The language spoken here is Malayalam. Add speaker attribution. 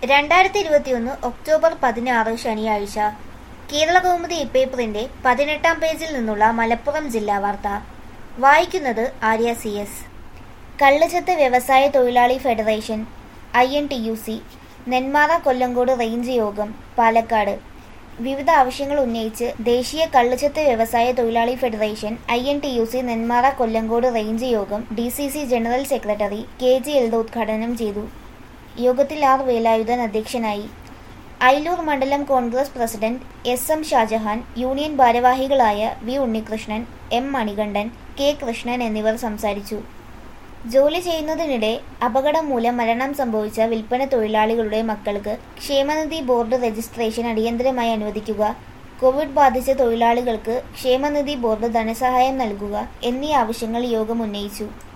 Speaker 1: രണ്ടായിരത്തി ഇരുപത്തിയൊന്ന് ഒക്ടോബർ പതിനാറ് ശനിയാഴ്ച കേരള കൗമുദി ഇപ്പേപ്പറിന്റെ പതിനെട്ടാം പേജിൽ നിന്നുള്ള മലപ്പുറം ജില്ലാ വാർത്ത വായിക്കുന്നത് ആര്യ സി എസ് കള്ളുചത്ത് വ്യവസായ തൊഴിലാളി federation I N T U C Nenmara Kollengode range യോഗം പാലക്കാട് വിവിധ ആവശ്യങ്ങൾ ഉന്നയിച്ച് ദേശീയ കള്ളുചത്ത് വ്യവസായ തൊഴിലാളി federation I N T U C Nenmara Kollengode range യോഗം D C C general secretary K G Elda ഉദ്ഘാടനം ചെയ്തു യോഗത്തിൽ ആർ വേലായുധൻ അധ്യക്ഷനായി അയിലൂർ മണ്ഡലം Congress president S M Shajahan union ഭാരവാഹികളായ V Unnikrishnan M Manikandan K Krishnan എന്നിവർ സംസാരിച്ചു ജോലി ചെയ്യുന്നതിനിടെ അപകടം മൂലം മരണം സംഭവിച്ച വിൽപ്പന തൊഴിലാളികളുടെ മക്കൾക്ക് ക്ഷേമനിധി ബോർഡ് രജിസ്ട്രേഷൻ അടിയന്തരമായി അനുവദിക്കുക കോവിഡ് ബാധിച്ച തൊഴിലാളികൾക്ക് ക്ഷേമനിധി ബോർഡ് ധനസഹായം നൽകുക എന്നീ ആവശ്യങ്ങൾ യോഗം ഉന്നയിച്ചു